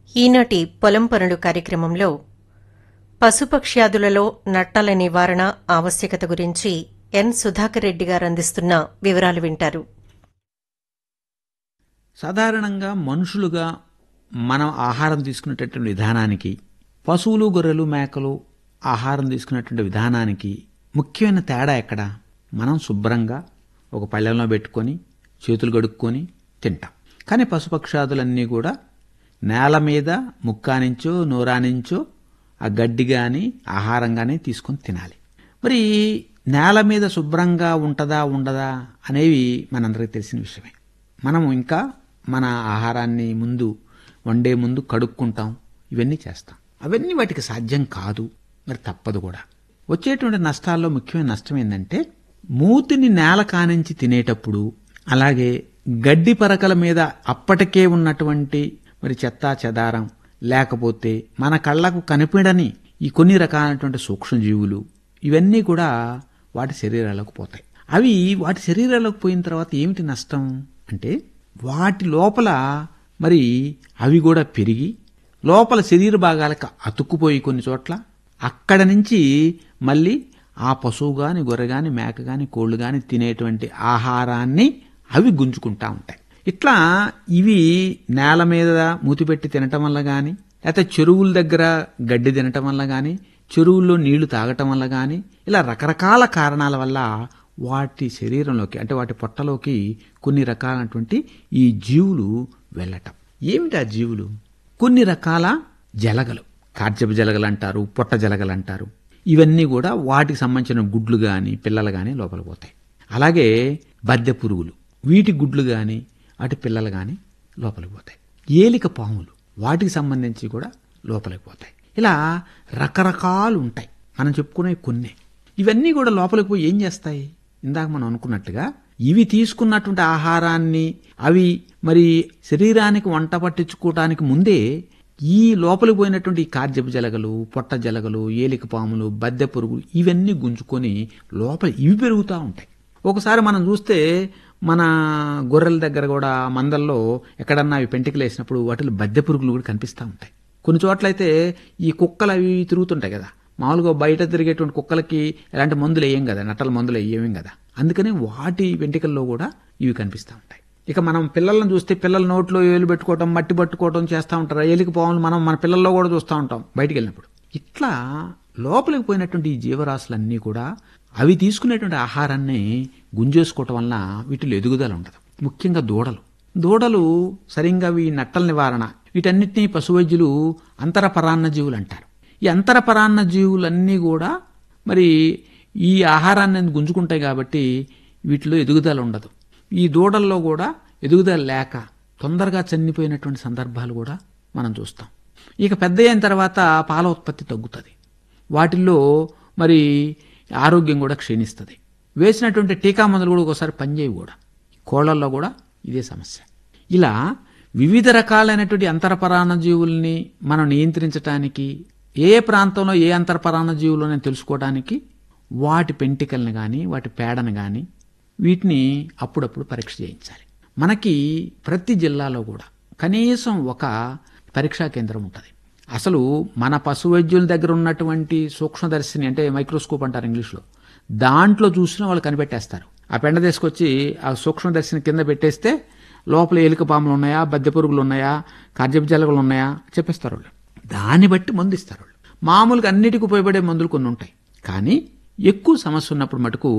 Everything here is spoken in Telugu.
ఈనాటి పొలం పనులు కార్యక్రమంలో పశుపక్ష్యాదులలో నట్టల నివారణ ఆవశ్యకత గురించి ఎన్ సుధాకర్ రెడ్డి గారు అందిస్తున్న వివరాలు వింటారు సాధారణంగా మనుషులుగా మనం ఆహారం తీసుకునేటటువంటి విధానానికి పశువులు గొర్రెలు మేకలు ఆహారం తీసుకునేటువంటి విధానానికి ముఖ్యమైన తేడా ఎక్కడ మనం శుభ్రంగా ఒక పళ్ళెంలో పెట్టుకొని చేతులు కడుక్కొని తింటాం కానీ పశుపక్షాదులన్నీ కూడా నేల మీద ముక్కానించో నూరానించో ఆ గడ్డి కానీ ఆహారం కానీ తీసుకొని తినాలి మరి నేల మీద శుభ్రంగా ఉంటుందా ఉండదా అనేవి మనందరికీ తెలిసిన విషయమే మనము ఇంకా మన ఆహారాన్ని ముందు వండే ముందు కడుక్కుంటాం ఇవన్నీ చేస్తాం అవన్నీ వాటికి సాధ్యం కాదు మరి తప్పదు కూడా వచ్చేటువంటి నష్టాల్లో ముఖ్యమైన నష్టం ఏంటంటే మూతిని నేల కానించి తినేటప్పుడు అలాగే గడ్డి పరకల మీద అప్పటికే ఉన్నటువంటి మరి చెత్తా చెదారం లేకపోతే మన కళ్ళకు కనిపించని ఈ కొన్ని రకాలైనటువంటి సూక్ష్మజీవులు ఇవన్నీ కూడా వాటి శరీరాలకు పోతాయి అవి వాటి శరీరాలకు పోయిన తర్వాత ఏమిటి నష్టం అంటే వాటి లోపల మరి అవి కూడా పెరిగి లోపల శరీర భాగాలకు అతుక్కుపోయి కొన్ని చోట్ల అక్కడ నుంచి మళ్ళీ ఆ పశువు గాని గొర్రె గాని మేక గాని కోళ్ళు గాని తినేటువంటి ఆహారాన్ని అవి గుంజుకుంటా ఉంటాయి ఇట్లా ఇవి నేల మీద మూతిపెట్టి తినటం వల్ల గాని లేకపోతే చెరువుల దగ్గర గడ్డి తినటం వల్ల గాని చెరువుల్లో నీళ్లు తాగటం వల్ల గాని ఇలా రకరకాల కారణాల వల్ల వాటి శరీరంలోకి అంటే వాటి పొట్టలోకి కొన్ని రకాలైనటువంటి ఈ జీవులు వెళ్ళటం ఏమిటి ఆ జీవులు కొన్ని రకాల జలగలు కార్జపు జలగలు అంటారు పొట్ట జలగలు అంటారు ఇవన్నీ కూడా వాటికి సంబంధించిన గుడ్లు గాని పిల్లలు గాని లోపల పోతాయి అలాగే బద్దె పురుగులు వీటి గుడ్లు గాని వాటి పిల్లలు గాని లోపలికి పోతాయి ఏలిక పాములు వాటికి సంబంధించి కూడా లోపలికి పోతాయి ఇలా రకరకాలు ఉంటాయి మనం చెప్పుకునే కొన్ని ఇవన్నీ కూడా లోపలికి పోయి ఏం చేస్తాయి ఇందాక మనం అనుకున్నట్టుగా ఇవి తీసుకున్నటువంటి ఆహారాన్ని అవి మరి శరీరానికి వంట పట్టించుకోవటానికి ముందే ఈ లోపలికి పోయినటువంటి ఈ కార్జపు జలగలు పొట్ట జలగలు ఏలిక పాములు బద్దె పురుగులు ఇవన్నీ గుంజుకొని లోపల ఇవి పెరుగుతూ ఉంటాయి ఒకసారి మనం చూస్తే మన గొర్రెల దగ్గర కూడా మందల్లో ఎక్కడన్నా అవి పెంటికలు వేసినప్పుడు వాటిలో బద్దె పురుగులు కూడా కనిపిస్తూ ఉంటాయి కొన్ని చోట్లయితే ఈ కుక్కలు అవి తిరుగుతుంటాయి కదా మామూలుగా బయట తిరిగేటువంటి కుక్కలకి ఎలాంటి మందులు వేయం కదా నట్టల మందులు వేయం కదా అందుకని వాటి వెంట్రుకల్లో కూడా ఇవి కనిపిస్తూ ఉంటాయి ఇక మనం పిల్లలను చూస్తే పిల్లల నోట్లో ఏలు పెట్టుకోవటం మట్టి పట్టుకోవటం చేస్తూ ఉంటారు ఏలికి పాములు మనం మన పిల్లల్లో కూడా చూస్తూ ఉంటాం బయటికి వెళ్ళినప్పుడు ఇట్లా లోపలికి పోయినటువంటి ఈ జీవరాశులన్నీ కూడా అవి తీసుకునేటువంటి ఆహారాన్ని గుంజేసుకోవటం వల్ల వీటిలో ఎదుగుదల ఉండదు ముఖ్యంగా దూడలు దూడలు సరిగ్గా ఈ నట్టల నివారణ వీటన్నిటినీ పశువైద్యులు అంతరపరాన్న జీవులు అంటారు ఈ అంతరపరాన్న జీవులన్నీ కూడా మరి ఈ ఆహారాన్ని గుంజుకుంటాయి కాబట్టి వీటిలో ఎదుగుదల ఉండదు ఈ దూడల్లో కూడా ఎదుగుదల లేక తొందరగా చనిపోయినటువంటి సందర్భాలు కూడా మనం చూస్తాం ఇక పెద్ద అయిన తర్వాత పాల ఉత్పత్తి తగ్గుతుంది వాటిల్లో మరి ఆరోగ్యం కూడా క్షీణిస్తుంది వేసినటువంటి టీకా మందులు కూడా ఒకసారి పనిచేయవు కూడా కోళ్లల్లో కూడా ఇదే సమస్య ఇలా వివిధ రకాలైనటువంటి అంతరపరాణ జీవుల్ని మనం నియంత్రించడానికి ఏ ప్రాంతంలో ఏ అంతరపరాణ జీవులు అని తెలుసుకోవడానికి వాటి పెంటికల్ని కానీ వాటి పేడను కానీ వీటిని అప్పుడప్పుడు పరీక్ష చేయించాలి మనకి ప్రతి జిల్లాలో కూడా కనీసం ఒక పరీక్షా కేంద్రం ఉంటుంది అసలు మన పశు వైద్యుల దగ్గర ఉన్నటువంటి సూక్ష్మదర్శిని అంటే మైక్రోస్కోప్ అంటారు ఇంగ్లీష్లో దాంట్లో చూసినా వాళ్ళు కనిపెట్టేస్తారు ఆ పెండ తీసుకొచ్చి ఆ సూక్ష్మదర్శిని కింద పెట్టేస్తే లోపల ఎలుక పాములు ఉన్నాయా బద్దె పురుగులు ఉన్నాయా కార్జపు జలగలు ఉన్నాయా చెప్పేస్తారు వాళ్ళు దాన్ని బట్టి మందు ఇస్తారు వాళ్ళు మామూలుగా అన్నిటికీ ఉపయోగపడే మందులు కొన్ని ఉంటాయి కానీ ఎక్కువ సమస్య ఉన్నప్పుడు మటుకు